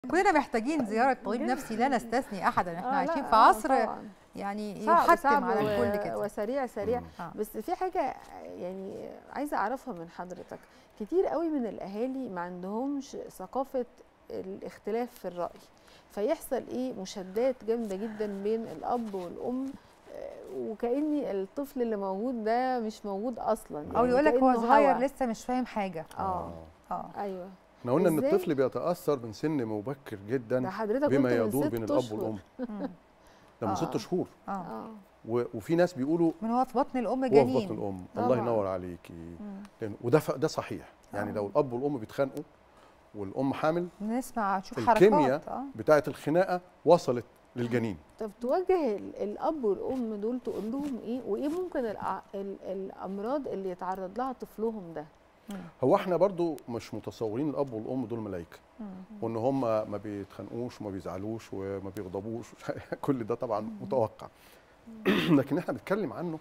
كلنا محتاجين زياره طبيب نفسي لا نستثني احدا احنا آه، عايشين لا، في آه، عصر طبعاً. يعني صعب يحتم صعب على و- الكل كده وسريع سريع مم. آه. بس في حاجه يعني عايزه اعرفها من حضرتك كتير قوي من الاهالي ما عندهمش ثقافه الاختلاف في الراي فيحصل ايه مشادات جامده جدا بين الاب والام آه، وكاني الطفل اللي موجود ده مش موجود اصلا او يقول لك هو كأنه صغير هوا. لسه مش فاهم حاجه اه اه ايوه احنا قلنا ان إزاي؟ الطفل بيتاثر من سن مبكر ده جدا حضرتك بما قلت من يدور ست بين الاب أشهر. والام مم. ده من آه. ست شهور اه اه و- وفي ناس بيقولوا من هو في بطن الام هو في جنين بطن الام طبعاً. الله ينور عليكي مم. لأن- وده ف- ده صحيح يعني آه. لو الاب والام بيتخانقوا والام حامل نسمع تشوف الكيمياء حركات اه بتاعه الخناقه وصلت للجنين طب توجه ال- الاب والام دول تقول لهم ايه وايه ممكن الأ- ال- الامراض اللي يتعرض لها طفلهم ده مم. هو احنا برضو مش متصورين الاب والام دول ملائكه مم. وان هم ما بيتخانقوش وما بيزعلوش وما بيغضبوش كل ده طبعا متوقع لكن احنا بنتكلم عنه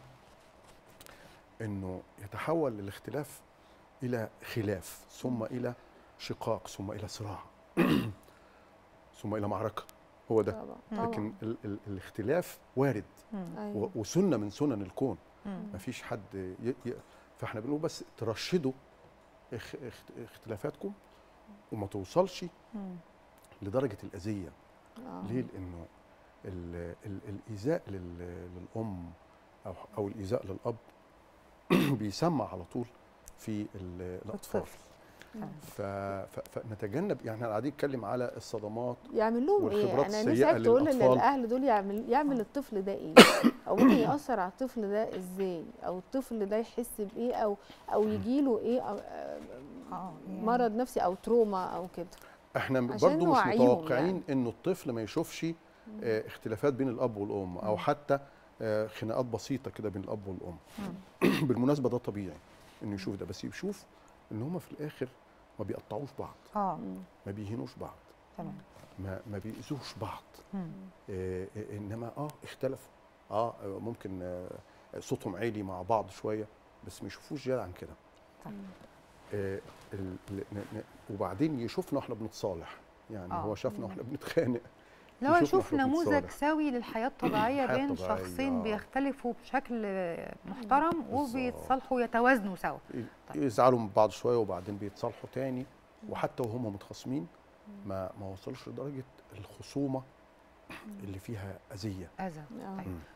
انه يتحول الاختلاف الى خلاف ثم الى شقاق ثم الى صراع ثم الى معركه هو ده طبعا لكن ال ال الاختلاف وارد مم. و- ايوه وسنه من سنن الكون مم. ما فيش حد ي... ي... فاحنا بنقول بس ترشدوا اخ... اخت... اختلافاتكم وما توصلش مم. لدرجه الاذيه آه. ليه لانه ال... ال... الايذاء لل... للام او او الايذاء للاب بيسمع على طول في ال... الاطفال الطفل. ف... ف... فنتجنب يعني احنا قاعدين نتكلم على الصدمات يعمل لهم ايه والخبرات انا السيئة نفسك تقول ان للأطفال. الاهل دول يعمل يعمل الطفل ده ايه او ممكن ياثر على الطفل ده ازاي او الطفل ده يحس بايه او او يجي له ايه أو آه، اه يعني مرض نفسي او تروما او كده احنا عشان برضو مش نوعيهم متوقعين يعني. انه الطفل ما يشوفش آه، اختلافات بين الاب والام او حتى آه، خناقات بسيطه كده بين الاب والام بالمناسبه ده طبيعي انه يشوف ده بس يشوف ان هما في الاخر ما بيقطعوش بعض اه مم. ما بيهينوش بعض تمام ما ما بيأذوش بعض مم. آه، آه، انما اه اختلفوا اه آه، ممكن آه، صوتهم عالي مع بعض شويه بس ما يشوفوش زياده عن كده طيب. آه، ال- ال- ن- ن- وبعدين يشوفنا واحنا بنتصالح يعني آه. هو شافنا واحنا بنتخانق لو يشوفنا نشوف إحنا نموذج بنتصالح. سوي للحياه الطبيعيه الحياة بين الطبيعية، شخصين آه. بيختلفوا بشكل محترم بالظبط. وبيتصالحوا ويتوازنوا سوا طيب. يزعلوا من بعض شويه وبعدين بيتصالحوا تاني وحتى وهم متخاصمين ما ما وصلوش لدرجه الخصومه اللي فيها اذيه اذى آه. طيب.